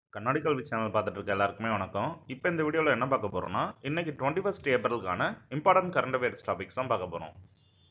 கண்ணாடி கல்வி சேனல் பார்த்துட்டு இருக்க எல்லாருக்குமே வணக்கம் இப்போ இந்த வீடியோவில் என்ன பார்க்க போறோம்னா இன்னைக்கு டுவெண்ட்டி ஃபஸ்ட் ஏப்ரலுக்கான இம்பார்ட்டன்ட் கரண்ட் அஃபேர்ஸ் டாபிக்ஸ் தான் பார்க்க போகிறோம்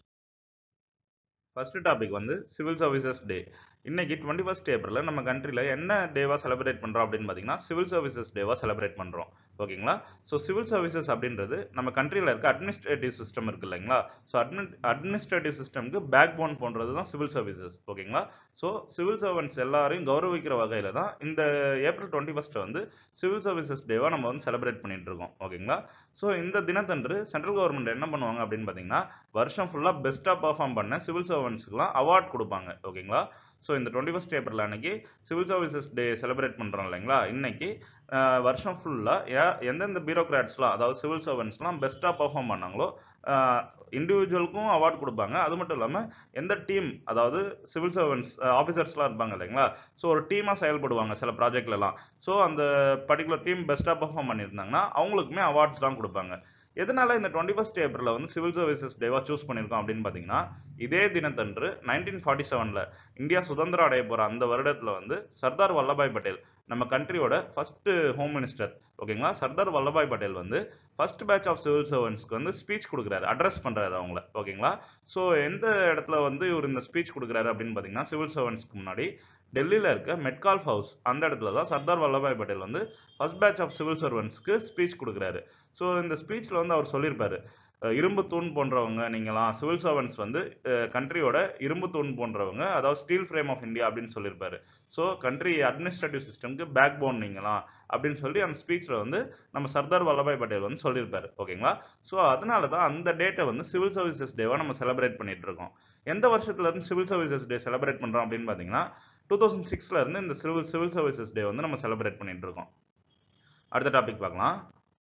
ஃபர்ஸ்ட் டாபிக் வந்து சிவில் சர்வீசஸ் டே இன்னைக்கு டுவெண்ட்டி ஃபஸ்ட் ஏப்ரலில் நம்ம கண்ட்ரியில் என்ன டேவாக செலிப்ரேட் பண்ணுறோம் அப்படின்னு பார்த்தீங்கன்னா சிவில் சர்வீசஸ் டேவாக செலிப்ரேட் பண்ணுறோம் ஓகேங்களா ஸோ சிவில் சர்வீசஸ் அப்படின்றது நம்ம கண்ட்ரியில் இருக்க அட்மினிஸ்ட்ரேட்டிவ் சிஸ்டம் இருக்கு இல்லைங்களா ஸோ அட்மி அட்மினிஸ்ட்ரேட்டிவ் சிஸ்டம்க்கு பேக் போன் போன்றது தான் சிவில் சர்வீசஸ் ஓகேங்களா ஸோ சிவில் சர்வன்ட்ஸ் எல்லாரையும் கௌரவிக்கிற வகையில் தான் இந்த ஏப்ரல் டுவெண்ட்டி ஃபஸ்ட்டை வந்து சிவில் சர்வீசஸ் டேவாக நம்ம வந்து செலிப்ரேட் பண்ணிட்டு இருக்கோம் ஓகேங்களா ஸோ இந்த தினத்தன்று சென்ட்ரல் கவர்மெண்ட் என்ன பண்ணுவாங்க அப்படின்னு பார்த்தீங்கன்னா வருஷம் ஃபுல்லாக பெஸ்ட்டாக பர்ஃபார்ம் பண்ண சிவில் சர்வன்ட்ஸ்க்குலாம் அவார்ட் கொடுப்பாங்க ஓகேங்களா ஸோ இந்த டுவெண்ட்டி ஃபஸ்ட் ஏப்ரல் அன்னைக்கு சிவில் சர்வீசஸ் டே செலிப்ரேட் பண்ணுறோம் இல்லைங்களா இன்னைக்கு ஆஹ், வருஷம் ஃபுல்லாக எந்தெந்த பியூரோக்ராட்ஸ்லாம் அதாவது சிவில் சர்வன்ட்ஸ்லாம் பெஸ்ட்டாக பர்ஃபார்ம் பண்ணாங்களோ இண்டிவிஜுவலுக்கும் அவார்ட் கொடுப்பாங்க அது மட்டும் இல்லாமல் எந்த டீம் அதாவது சிவில் சர்வன்ட்ஸ் ஆஃபீஸர்ஸ்லாம் இருப்பாங்க இல்லைங்களா ஸோ ஒரு டீமாக செயல்படுவாங்க சில ப்ராஜெக்ட்லலாம் ஸோ அந்த பர்டிகுலர் டீம் பெஸ்ட்டாக பர்ஃபார்ம் பண்ணியிருந்தாங்கன்னா அவங்களுக்குமே அவார்ட்ஸ்லாம் கொடுப்பாங்க எதனால இந்த டுவெண்ட்டி ஃபஸ்ட் ஏப்ரலில் வந்து சிவில் சர்வீசஸ் டேவாக சூஸ் பண்ணியிருக்கோம் அப்படின்னு பார்த்தீங்கன்னா இதே தினத்தன்று நைன்டீன் ஃபார்ட்டி செவனில் இந்தியா சுதந்திரம் அடைய போகிற அந்த வருடத்தில் வந்து சர்தார் வல்லபாய் பட்டேல் நம்ம கண்ட்ரியோட ஃபர்ஸ்ட் ஹோம் மினிஸ்டர் ஓகேங்களா சர்தார் வல்லபாய் பட்டேல் வந்து ஃபர்ஸ்ட் பேட்ச் ஆஃப் சிவில் சர்வன்ஸ்க்கு வந்து ஸ்பீச் கொடுக்குறாரு அட்ரஸ் பண்ணுறாரு அவங்கள ஓகேங்களா ஸோ எந்த இடத்துல வந்து இவர் இந்த ஸ்பீச் கொடுக்குறாரு அப்படின்னு பார்த்தீங்கன்னா சிவில் சர்வன்ஸ்க்கு முன்னாடி டெல்லியில் இருக்க மெட்கால்ஃப் ஹவுஸ் அந்த இடத்துல தான் சர்தார் வல்லபாய் பட்டேல் வந்து ஃபர்ஸ்ட் பேட்ச் ஆஃப் சிவில் சர்வன்ஸ்க்கு ஸ்பீச் கொடுக்குறாரு ஸோ இந்த ஸ்பீச்சில் வந்து அவர் சொல்லியிருப்பாரு அஹ் இரும்பு தூண் போன்றவங்க நீங்களாம் சிவில் சர்வன்ட்ஸ் வந்து கண்ட்ரியோட இரும்பு தூண் போன்றவங்க அதாவது ஸ்டீல் ஃப்ரேம் ஆஃப் இந்தியா அப்படின்னு சொல்லியிருப்பாரு ஸோ கண்ட்ரி அட்மினிஸ்ட்ரேட்டிவ் சிஸ்டம்க்கு பேக் போன் நீங்களாம் அப்படின்னு சொல்லி அந்த ஸ்பீச்சில் வந்து நம்ம சர்தார் வல்லபாய் பட்டேல் வந்து சொல்லியிருப்பாரு ஓகேங்களா ஸோ அதனால தான் அந்த டேட்டை வந்து சிவில் சர்வீசஸ் டேவாக நம்ம செலிப்ரேட் பண்ணிட்டு இருக்கோம் எந்த வருஷத்துல இருந்து சிவில் சர்வீசஸ் டே செலிப்ரேட் பண்ணுறோம் அப்படின்னு பார்த்தீங்கன்னா டூ தௌசண்ட் சிக்ஸ்ல இருந்து இந்த சிவில் சிவில் சர்வீசஸ் டே வந்து நம்ம செலிப்ரேட் பண்ணிட்டு இருக்கோம் அடுத்த டாபிக் பார்க்கலாம்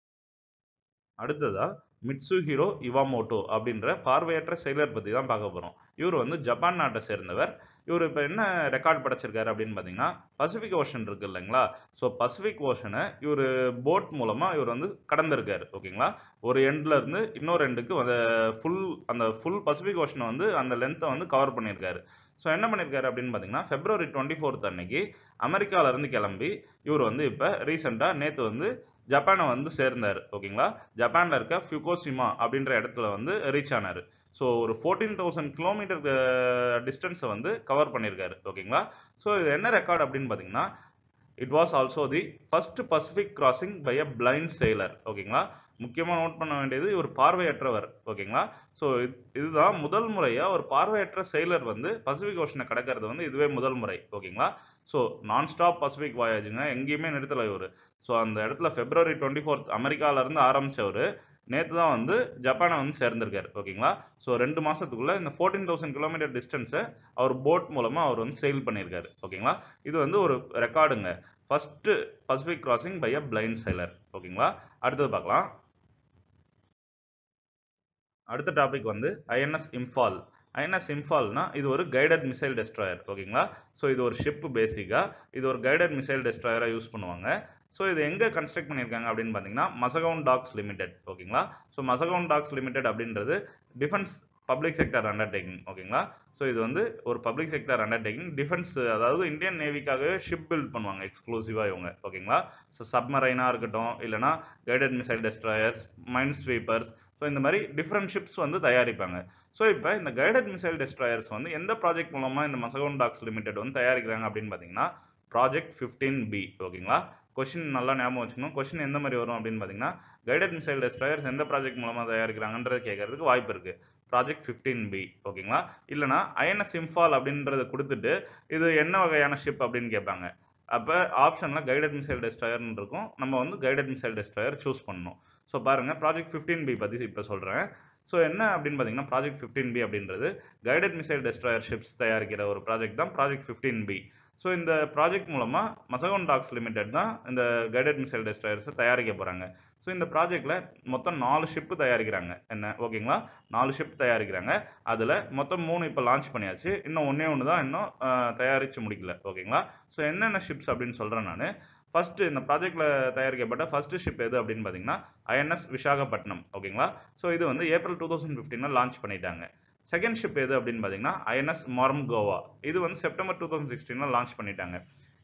அடுத்ததா மிட்சுஹிரோ இவாமோட்டோ அப்படின்ற பார்வையற்ற செயலர் பற்றி தான் பார்க்க போகிறோம் இவர் வந்து ஜப்பான் நாட்டை சேர்ந்தவர் இவர் இப்போ என்ன ரெக்கார்ட் படைச்சிருக்காரு அப்படின்னு பார்த்தீங்கன்னா பசிபிக் ஓஷன் இருக்கு இல்லைங்களா ஸோ பசிபிக் ஓஷனை இவர் போட் மூலமாக இவர் வந்து கடந்திருக்காரு ஓகேங்களா ஒரு எண்ட்ல இருந்து இன்னொரு எண்டுக்கு அந்த ஃபுல் அந்த ஃபுல் பசிபிக் ஓஷனை வந்து அந்த லென்த்தை வந்து கவர் பண்ணியிருக்காரு ஸோ என்ன பண்ணியிருக்காரு அப்படின்னு பார்த்தீங்கன்னா பிப்ரவரி டுவெண்ட்டி ஃபோர்த் அன்னைக்கு அமெரிக்கால இருந்து கிளம்பி இவர் வந்து இப்போ ரீசெண்டாக நேற்று வந்து ஜப்பானை வந்து சேர்ந்தார் ஓகேங்களா ஜப்பான்ல இருக்க ஃபியூகோசிமா அப்படின்ற இடத்துல வந்து ரீச் ஆனார் ஸோ ஒரு ஃபோர்டீன் தௌசண்ட் கிலோமீட்டர் டிஸ்டன்ஸை வந்து கவர் பண்ணியிருக்காரு ஓகேங்களா ஸோ இது என்ன ரெக்கார்ட் அப்படின்னு பார்த்தீங்கன்னா it was also the first Pacific crossing by a blind sailor ஓகேங்களா முக்கியமாக நோட் பண்ண வேண்டியது ஒரு பார்வையற்றவர் ஓகேங்களா ஸோ இதுதான் முதல் முறையாக ஒரு பார்வையற்ற செயலர் வந்து பசிபிக் ஓஷனை கடக்கிறது வந்து இதுவே முதல் முறை ஓகேங்களா ஸோ நான் ஸ்டாப் பசிபிக் வாயேஜுங்க எங்கேயுமே நிறுத்தலை இவர் ஸோ அந்த இடத்துல பிப்ரவரி டுவெண்ட்டி ஃபோர்த் அமெரிக்காவிலேருந்து ஆரம்பித்தவர் நேற்று தான் வந்து ஜப்பானை வந்து சேர்ந்திருக்காரு ஓகேங்களா ஸோ ரெண்டு மாசத்துக்குள்ள இந்த ஃபோர்டீன் தௌசண்ட் கிலோமீட்டர் டிஸ்டன்ஸை அவர் போட் மூலமா அவர் வந்து செயில் பண்ணியிருக்காரு ஓகேங்களா இது வந்து ஒரு ரெக்கார்டுங்க first Pacific crossing by a blind sailor ஓகேங்களா அடுத்தது பார்க்கலாம் அடுத்த டாபிக் வந்து ஐஎன்எஸ் இம்ஃபால் ஐஎன்எஸ் இம்ஃபால்னா இது ஒரு கைடட் மிசைல் டெஸ்ட்ராயர் ஓகேங்களா ஸோ இது ஒரு ஷிப் பேசிக்காக இது ஒரு கைடட் மிசைல் டெஸ்ட்ராயராக யூஸ் பண்ணுவாங்க ஸோ இது எங்கே கன்ஸ்ட்ரக்ட் பண்ணியிருக்காங்க அப்படின்னு பார்த்தீங்கன்னா மசகவுன் டாக்ஸ் லிமிடெட் ஓகேங்களா ஸோ மசகவுன் டாக்ஸ் லிமிடெட் அப்படின்றது டிஃபென்ஸ் பப்ளிக் செக்டர் அண்டர்டேக்கிங் ஓகேங்களா ஸோ இது வந்து ஒரு பப்ளிக் செக்டர் அண்டர்டேக்கிங் டிஃபென்ஸ் அதாவது இந்தியன் நேவிக்காகவே ஷிப் பில்ட் பண்ணுவாங்க எக்ஸ்க்ளூசிவாக இவங்க ஓகேங்களா ஸோ சப்மரைனாக இருக்கட்டும் இல்லைனா guided missile destroyers mind sweepers so இந்த மாதிரி டிஃப்ரெண்ட் ஷிப்ஸ் வந்து தயாரிப்பாங்க ஸோ இப்போ இந்த கைடட் மிசைல் டெஸ்ட்ராயர்ஸ் வந்து எந்த ப்ராஜெக்ட் மூலமாக இந்த மசகோன் டாக்ஸ் லிமிடெட் வந்து தயாரிக்கிறாங்க அப்படின்னு பார்த்தீங்கன்னா ப்ராஜெக்ட் ஃபிஃப்டீன் பி ஓகேங்களா கொஷின் நல்லா ஞாபகம் வச்சுக்கணும் கொஷின் எந்த மாதிரி வரும் அப்படின்னு பார்த்தீங்கன்னா கைடட் மிசைல் டெஸ்ட்ராயர்ஸ் எந்த ப்ராஜெக்ட் மூலமாக தயாரிக்கிறாங்கன்றது கேட்கறதுக்கு வாய்ப்பு இருக்கு ப்ராஜெக்ட் ஃபிஃப்டீன் பி ஓகேங்களா இல்லைனா ஐஎன்எஸ் இம்ஃபால் அப்படின்றத கொடுத்துட்டு இது என்ன வகையான ஷிப் அப்படின்னு கேட்பாங்க அப்போ ஆப்ஷனில் கைடட் மிசைல் டெஸ்ட்ராயர்னு இருக்கும் நம்ம வந்து கைடட் மிசைல் டெஸ்ட்ராயர் சூஸ் பண்ணணும் ஸோ பாருங்க ப்ராஜெக்ட் ஃபிஃப்டீன் பி பற்றி இப்போ சொல்கிறேன் ஸோ என்ன அப்படின்னு பார்த்தீங்கன்னா ப்ராஜெக்ட் ஃபிஃப்டீன் பி அப்படின்றது கைடட் மிசைல் டெஸ்ட்ராயர் ஷிப்ஸ் தயாரிக்கிற ஒரு ப்ராஜெக்ட் தான் ப்ராஜெக்ட் ஃபிஃப்டீன் பி ஸோ இந்த ப்ராஜெக்ட் மூலமாக மசகோன் டாக்ஸ் லிமிடெட் தான் இந்த கைடட் மிசைல் டெஸ்ட்ராயர்ஸை தயாரிக்க போகிறாங்க ஸோ இந்த ப்ராஜெக்டில் மொத்தம் நாலு ஷிப்பு தயாரிக்கிறாங்க என்ன ஓகேங்களா நாலு ஷிப் தயாரிக்கிறாங்க அதில் மொத்தம் மூணு இப்போ லான்ச் பண்ணியாச்சு இன்னும் ஒன்றே ஒன்று தான் இன்னும் அஹ், தயாரிச்சு முடிக்கல ஓகேங்களா ஸோ என்னென்ன ஷிப்ஸ் அப்படின்னு சொல்கிறேன் நான் ஃபர்ஸ்ட் இந்த ப்ராஜெக்ட்ல தயாரிக்கப்பட்ட ஃபர்ஸ்ட் ஷிப் எது அப்படின்னு பார்த்தீங்கன்னா ஐஎன்எஸ் விசாகப்பட்டினம் ஓகேங்களா ஸோ இது வந்து ஏப்ரல் டூ தௌசண்ட் ஃபிஃப்டீனில் லான்ச் பண்ணிட்டாங்க செகண்ட் ஷிப் எது அப்படின்னு பார்த்தீங்கன்னா ஐஎன்எஸ் மாரம் கோவா இது வந்து செப்டம்பர் டூ தௌசண்ட் சிக்ஸ்டீனில் லான்ச் பண்ணிட்டாங்க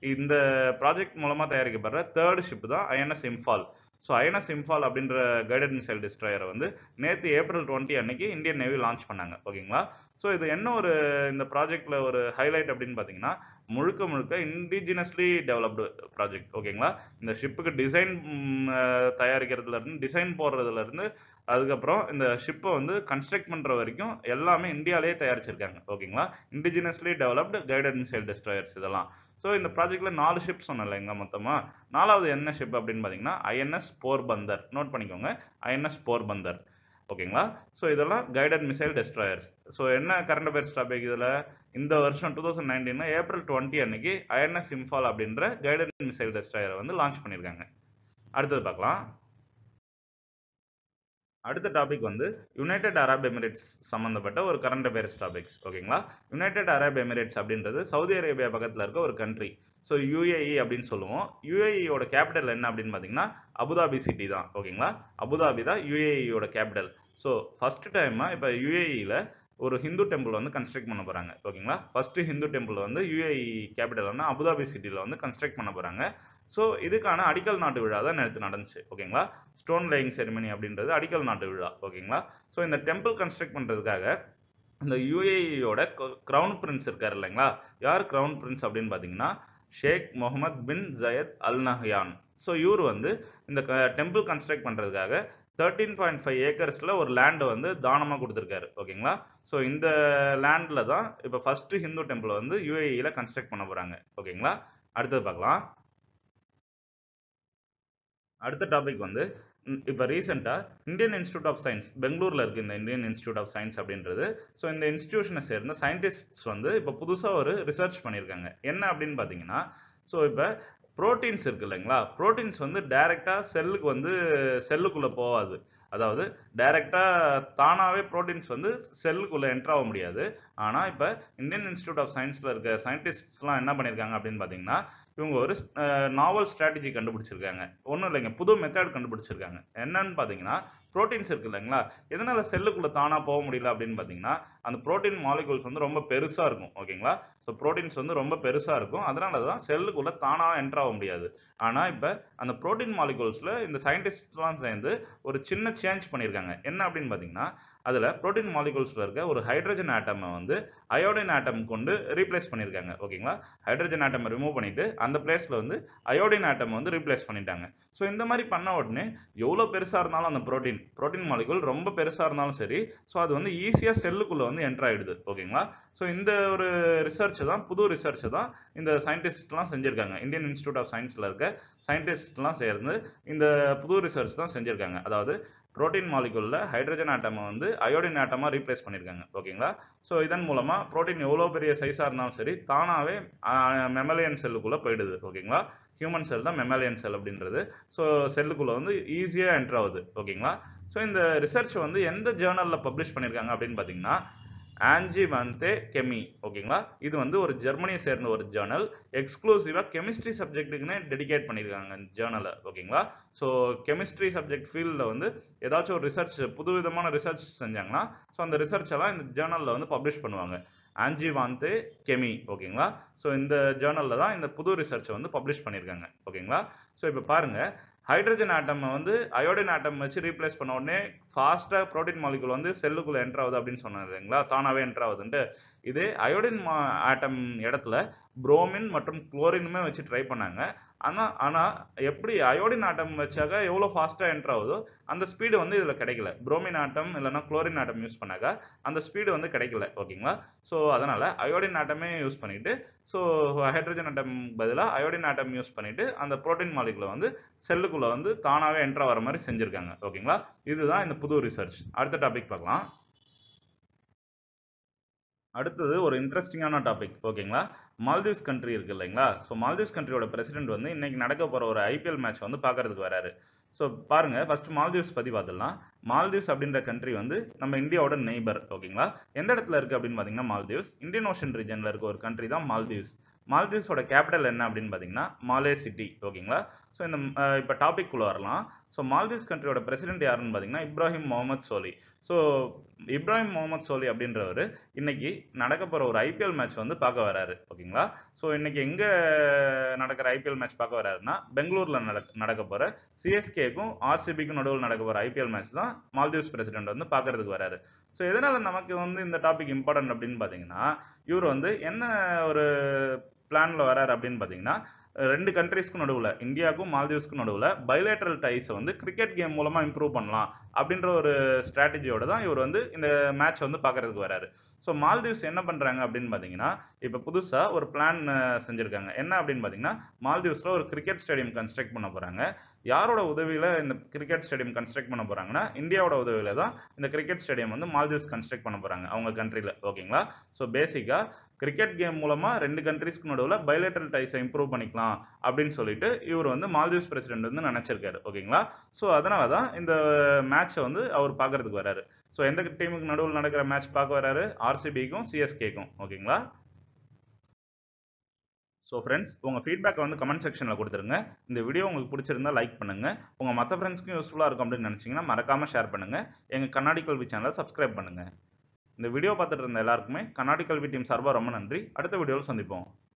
இந்த ப்ராஜெக்ட் மூலமா தயாரிக்கப்படுற தேர்ட் ஷிப் தான் INS Imphal so INS Imphal அப்படின்ற கைடட் மிசைல் டிஸ்ட்ராயரை வந்து நேற்று ஏப்ரல் டுவெண்ட்டி அன்னைக்கு இந்தியன் நேவி லான்ச் பண்ணாங்க ஓகேங்களா ஸோ இது என்ன ஒரு இந்த ப்ராஜெக்ட்ல ஒரு ஹைலைட் அப்படின்னு பார்த்தீங்கன்னா முழுக்க முழுக்க இண்டிஜினஸ்லி டெவலப்டு ப்ராஜெக்ட் ஓகேங்களா இந்த ஷிப்புக்கு டிசைன் தயாரிக்கிறதுல இருந்து டிசைன் போடுறதுல இருந்து அதுக்கப்புறம் இந்த ஷிப்பை வந்து கன்ஸ்ட்ரக்ட் பண்ற வரைக்கும் எல்லாமே இந்தியாவிலேயே தயாரிச்சிருக்காங்க ஓகேங்களா indigenously developed guided missile destroyers இதெல்லாம் ஸோ இந்த ப்ராஜெக்ட்ல நாலு ஷிப் சொன்னேன் இல்லைங்களா மொத்தமா நாலாவது என்ன ஷிப் அப்படின்னு பார்த்தீங்கன்னா ஐஎன்எஸ் போர்பந்தர் நோட் பண்ணிக்கோங்க ஐஎன்எஸ் போர்பந்தர் ஓகேங்களா ஸோ இதெல்லாம் கைடட் மிசைல் டெஸ்ட்ராயர்ஸ் ஸோ என்ன கரண்ட் அஃபேர்ஸ் டாபிக் இதில் இந்த வருஷம் two thousand nineteen April twenty அன்னைக்கு ஐஎன்எஸ் இம்ஃபால் அப்படின்ற கைடட் மிசைல் டெஸ்ட்ராயரை வந்து லான்ச் பண்ணியிருக்காங்க அடுத்தது பார்க்கலாம் அடுத்த டாபிக் வந்து யுனைடெட் அரப் எமிரேட்ஸ் சம்மந்தப்பட்ட ஒரு கரண்ட் அஃபேர்ஸ் டாபிக்ஸ் ஓகேங்களா யுனைடெட் அரப் எமிரேட்ஸ் அப்படின்றது சவுதி அரேபியா பக்கத்தில் இருக்க ஒரு கண்ட்ரி ஸோ யூஏஇ அப்படின்னு சொல்லுவோம் யூஏஇயோட கேபிட்டல் என்ன அப்படின்னு பார்த்தீங்கன்னா அபுதாபி சிட்டி தான் ஓகேங்களா அபுதாபி தான் யூஏஇயோட கேபிட்டல் ஸோ ஃபர்ஸ்ட் டைமா இப்போ யூஏஇயில் ஒரு ஹிந்து டெம்பிள் வந்து கன்ஸ்ட்ரக்ட் பண்ண போறாங்க ஓகேங்களா ஃபர்ஸ்ட் ஹிந்து டெம்பிள் வந்து யூஏஇ கேபிட்டலான அபுதாபி சிட்டியில் வந்து கன்ஸ்ட்ரக்ட் பண்ண போறாங்க ஸோ இதுக்கான அடிக்கல் நாட்டு விழா தான் நேற்று நடந்துச்சு ஓகேங்களா ஸ்டோன் லேயிங் செரிமனி அப்படின்றது அடிக்கல் நாட்டு விழா ஓகேங்களா ஸோ இந்த டெம்பிள் கன்ஸ்ட்ரக்ட் பண்றதுக்காக இந்த யூஏஇயோட கிரவுன் பிரின்ஸ் இருக்காரு இல்லைங்களா யார் கிரவுன் பிரின்ஸ் அப்படின்னு பார்த்தீங்கன்னா Sheikh Mohamed bin Zayed Al Nahyan so இவர் வந்து இந்த டெம்பிள் கன்ஸ்ட்ரக்ட் பண்றதுக்காக தேர்ட்டீன் பாயிண்ட் ஃபைவ் ஏக்கர்ஸில் ஒரு லேண்டை வந்து தானமாக கொடுத்துருக்காரு ஓகேங்களா ஸோ இந்த லேண்டில் தான் இப்போ ஃபர்ஸ்ட் ஹிந்து டெம்பிள் வந்து யூஏஇயில் கன்ஸ்ட்ரக்ட் பண்ண போகிறாங்க ஓகேங்களா அடுத்தது பார்க்கலாம் அடுத்த டாபிக் வந்து இப்போ ரீசெண்டாக இந்தியன் இன்ஸ்டியூட் ஆஃப் சயின்ஸ் பெங்களூரில் இருக்குது இந்த இந்தியன் இன்ஸ்டியூட் ஆஃப் சயின்ஸ் அப்படின்றது ஸோ இந்த இன்ஸ்டியூஷனை சேர்ந்த சயின்டிஸ்ட்ஸ் வந்து இப்போ புதுசாக ஒரு ரிசர்ச் பண்ணியிருக்காங்க என்ன அப்படின்னு பார்த்தீங்கன்னா ஸோ இப்போ ப்ரோட்டீன்ஸ் இருக்கு இல்லைங்களா ப்ரோட்டீன்ஸ் வந்து டைரக்டா செல்லுக்கு வந்து செல்லுக்குள்ள போகாது அதாவது டைரக்டா தானாவே ப்ரோட்டீன்ஸ் வந்து செல்லுக்குள்ள என்டர் ஆக முடியாது ஆனா இப்ப இந்தியன் இன்ஸ்டியூட் ஆஃப் சயின்ஸ்ல இருக்க சயின்டிஸ்ட்ஸ்லாம் என்ன பண்ணிருக்காங்க அப்படின்னு பாத்தீங்கன்னா இவங்க ஒரு நாவல் ஸ்ட்ராட்டஜி கண்டுபிடிச்சிருக்காங்க ஒன்றும் இல்லைங்க புது மெத்தட் கண்டுபிடிச்சிருக்காங்க என்னன்னு பாத்தீங்கன்னா ப்ரோட்டீன்ஸ் இருக்கு இல்லைங்களா எதனால செல்லுக்குள்ள தானா போக முடியல அப்படின்னு பாத்தீங்கன்னா அந்த ப்ரோட்டீன் மாலிகூல்ஸ் வந்து ரொம்ப பெருசா இருக்கும் ஓகேங்களா ஸோ ப்ரோட்டீன்ஸ் வந்து ரொம்ப பெருசா இருக்கும் அதனால தான் செல்லுக்குள்ள தானா என்டர் ஆக முடியாது ஆனா இப்ப அந்த ப்ரோட்டீன் மாலிகூல்ஸ்ல இந்த சயின்டிஸ்ட்லாம் சேர்ந்து ஒரு சின்ன சேஞ்ச் பண்ணியிருக்காங்க என்ன அப்படின்னு பாத்தீங்கன்னா அதுல ப்ரோட்டீன் மாலிகூல்ஸ்ல இருக்க ஒரு ஹைட்ரஜன் ஆட்டமை வந்து அயோடின் ஆட்டம் கொண்டு ரீப்ளேஸ் பண்ணியிருக்காங்க ஓகேங்களா ஹைட்ரஜன் ஆட்டம் ரிமூவ் பண்ணிட்டு அந்த பிளேஸ்ல வந்து அயோடின் ஆட்டம் வந்து ரீப்ளேஸ் பண்ணிட்டாங்க ஸோ இந்த மாதிரி பண்ண உடனே எவ்வளோ பெருசா இருந்தாலும் அந்த ப்ரோட்டீன் ப்ரோட்டீன் மாலிகூல் ரொம்ப பெருசா இருந்தாலும் சரி ஸோ அது வந்து ஈஸியா செல்லுக்குள்ள வந்து என்டர் ஆயிடுது ஓகேங்களா ஸோ இந்த ஒரு ரிசர்ச் தான் புது ரிசர்ச் தான் இந்த சயின்டிஸ்ட்லாம் செஞ்சிருக்காங்க இந்தியன் இன்ஸ்டியூட் ஆஃப் சயின்ஸ்ல இருக்க சயின்டிஸ்ட்லாம் சேர்ந்து இந்த புது ரிசர்ச் தான் செஞ்சிருக்காங்க அதாவது புரோட்டீன் மாலிகுல்ல ஹைட்ரஜன் ஆட்டமை வந்து அயோடின் ஆட்டமா ரீப்ளேஸ் பண்ணியிருக்காங்க ஓகேங்களா ஸோ இதன் மூலமா புரோட்டீன் எவ்வளோ பெரிய சைஸா இருந்தாலும் சரி தானாவே மெமலியன் செல்லுக்குள்ள போயிடுது ஓகேங்களா ஹியூமன் செல் தான் மெமலியன் செல் அப்படின்றது ஸோ செல்லுக்குள்ள வந்து ஈஸியா என்டர் ஆகுது ஓகேங்களா ஸோ இந்த ரிசர்ச் வந்து எந்த ஜேர்னல்ல பப்ளிஷ் பண்ணியிருக்காங்க அப்படின்னு பார்த்தீங்கன்னா ஆன்ஜி வந்தே கெமி ஓகேங்களா இது வந்து ஒரு ஜெர்மனியை சேர்ந்த ஒரு ஜேர்னல் எக்ஸ்க்ளூசிவா கெமிஸ்ட்ரி சப்ஜெக்ட்டுக்குன்னு டெடிகேட் பண்ணியிருக்காங்க ஜேர்னலை ஓகேங்களா ஸோ கெமிஸ்ட்ரி சப்ஜெக்ட் ஃபீல்டில் வந்து ஏதாச்சும் ஒரு ரிசர்ச் புது விதமான ரிசர்ச் செஞ்சாங்கன்னா ஸோ அந்த ரிசர்ச் எல்லாம் இந்த ஜேர்னலில் வந்து பப்ளிஷ் பண்ணுவாங்க ஆன்ஜி வாந்தே கெமி ஓகேங்களா ஸோ இந்த ஜேர்னலில் தான் இந்த புது ரிசர்ச்சை வந்து பப்ளிஷ் பண்ணியிருக்காங்க ஓகேங்களா ஸோ இப்போ பாருங்க ஹைட்ரஜன் ஆட்டம் வந்து அயோடின் ஆட்டம் வச்சு ரீப்ளேஸ் பண்ண உடனே ஃபாஸ்டா ப்ரோட்டீன் மாலிகுல் வந்து செல்லுக்குள்ள என்டர் ஆகுது அப்படின்னு சொன்னாங்க இல்லைங்களா தானாவே என்டர் ஆகுதுன்ட்டு இதே அயோடின் ஆட்டம் இடத்துல புரோமின் மற்றும் குளோரினுமே வச்சு ட்ரை பண்ணாங்க ஆனா ஆனா எப்படி அயோடின் ஆட்டம் வச்சாக்க எவ்வளவு ஃபாஸ்டா என்டர் ஆகுதோ அந்த ஸ்பீடு வந்து இதுல கிடைக்கல புரோமின் ஆட்டம் இல்லைன்னா குளோரின் ஆட்டம் யூஸ் பண்ணாக்க அந்த ஸ்பீடு வந்து கிடைக்கல ஓகேங்களா ஸோ அதனால அயோடின் ஆட்டமே யூஸ் பண்ணிட்டு ஸோ ஹைட்ரஜன் ஆட்டம் பதிலாக அயோடின் ஆட்டம் யூஸ் பண்ணிட்டு அந்த புரோட்டீன் மாலிகுலை வந்து செல்லுக்குள்ள வந்து தானாவே என்டர் வர மாதிரி செஞ்சிருக்காங்க ஓகேங்களா இதுதான் இந்த புது ரிசர்ச் அடுத்த டாபிக் பார்க்கலாம் அடுத்தது ஒரு இன்ட்ரெஸ்டிங்கான டாபிக் ஓகேங்களா மால்தீவ்ஸ் கண்ட்ரி இருக்கு இல்லைங்களா ஸோ மால்தீவ்ஸ் கண்ட்ரியோட பிரசிடென்ட் வந்து இன்னைக்கு நடக்க போற ஒரு ஐபிஎல் மேட்ச் வந்து பார்க்கறதுக்கு வராரு ஸோ பாருங்க ஃபர்ஸ்ட் மால்தீவ்ஸ் பத்தி பார்த்துடலாம் மால்தீவ்ஸ் அப்படின்ற கண்ட்ரி வந்து நம்ம இந்தியாவோட நெய்பர் ஓகேங்களா எந்த இடத்துல இருக்கு அப்படின்னு பார்த்தீங்கன்னா மால்தீவ்ஸ் இந்தியன் ஓஷன் ரீஜன்ல இருக்க ஒரு கண்ட்ரி தான் மால்தீவ்ஸ் மால்தீவ்ஸோட கேபிட்டல் என்ன அப்படின்னு பார்த்தீங்கன்னா மாலே சிட்டி ஓகேங்களா ஸோ இந்த அஹ், இப்போ டாபிக் குள்ள வரலாம் ஸோ மால்தீவ்ஸ் கண்ட்ரியோட பிரசிடென்ட் யாருன்னு பார்த்தீங்கன்னா இப்ராஹிம் முகமது சோலி ஸோ இப்ராஹிம் முகமது சோலி அப்படின்றவர் இன்னைக்கு நடக்க போகிற ஒரு ஐபிஎல் மேட்ச் வந்து பார்க்க வராரு ஓகேங்களா ஸோ இன்னைக்கு எங்கே நடக்கிற ஐபிஎல் மேட்ச் பார்க்க வராருன்னா பெங்களூரில் நடக்க நடக்க போகிற சிஎஸ்கேக்கும் ஆர்சிபிக்கும் நடுவில் நடக்க போகிற ஐபிஎல் மேட்ச் தான் மால்தீவ்ஸ் பிரசிடென்ட் வந்து பார்க்கறதுக்கு வராரு ஸோ எதனால நமக்கு வந்து இந்த டாபிக் இம்பார்ட்டன்ட் அப்படின்னு பார்த்தீங்கன்னா இவர் வந்து என்ன ஒரு பிளான்ல வராரு அப்படின்னு பார்த்தீங்கன்னா ரெண்டு கண்ட்ரீஸ்க்கும் நடுவில் இந்தியாவுக்கும் மால்தீவ்ஸ்க்கும் நடுவில் பைலேட்டரல் டைஸை வந்து கிரிக்கெட் கேம் மூலமா இம்ப்ரூவ் பண்ணலாம் அப்படின்ற ஒரு ஸ்ட்ராட்டஜியோட தான் இவர் வந்து இந்த மேட்ச் வந்து பார்க்கறதுக்கு வராரு ஸோ மால்தீவ்ஸ் என்ன பண்றாங்க அப்படின்னு பார்த்தீங்கன்னா இப்போ புதுசா ஒரு பிளான் செஞ்சிருக்காங்க என்ன அப்படின்னு பார்த்தீங்கன்னா மால்தீவ்ஸ்ல ஒரு கிரிக்கெட் ஸ்டேடியம் கன்ஸ்ட்ரக்ட் பண்ண போறாங்க யாரோட உதவியில இந்த கிரிக்கெட் ஸ்டேடியம் கன்ஸ்ட்ரக்ட் பண்ண போறாங்கன்னா இந்தியாவோட உதவியில தான் இந்த கிரிக்கெட் ஸ்டேடியம் வந்து மால்தீவ்ஸ் கன்ஸ்ட்ரக்ட் பண்ண போறாங்க அவங்க கண்ட்ரில ஓகேங்களா ஸோ பேசிக்கா கிரிக்கெட் கேம் மூலமா ரெண்டு கண்ட்ரீஸ்க்கு நடுவில் பைலேட்டரல் டைஸை இம்ப்ரூவ் பண்ணிக்கலாம் அப்படின்னு சொல்லிட்டு இவர் வந்து மால்தீவ்ஸ் பிரசிடென்ட் வந்து நினைச்சிருக்காரு ஓகேங்களா ஸோ அதனால தான் இந்த மேட்சை வந்து அவர் பார்க்கறதுக்கு வராரு ஸோ எந்த டீமுக்கு நடுவில் நடக்கிற மேட்ச் பார்க்க வராரு ஆர்சிபிக்கும் சிஎஸ்கேக்கும் ஓகேங்களா ஸோ ஃப்ரெண்ட்ஸ் உங்கள் ஃபீட்பேக்கை வந்து கமெண்ட் செக்ஷனில் கொடுத்துருங்க இந்த வீடியோ உங்களுக்கு பிடிச்சிருந்தா லைக் பண்ணுங்க உங்கள் மற்ற ஃப்ரெண்ட்ஸ்க்கும் யூஸ்ஃபுல்லாக இருக்கும் அப்படின்னு நினச்சிங்கன்னா மறக்காமல் ஷேர் பண்ணுங்க எங்கள் கண்ணாடி கல்வி சேனலை சப்ஸ்கிரைப் பண்ணுங்க இந்த வீடியோ பார்த்துட்டு இருந்த எல்லாருக்குமே கண்ணாடி கல்வி டீம் சார்பாக ரொம்ப நன்றி அடுத்த வீடியோவில் சந்திப்போம்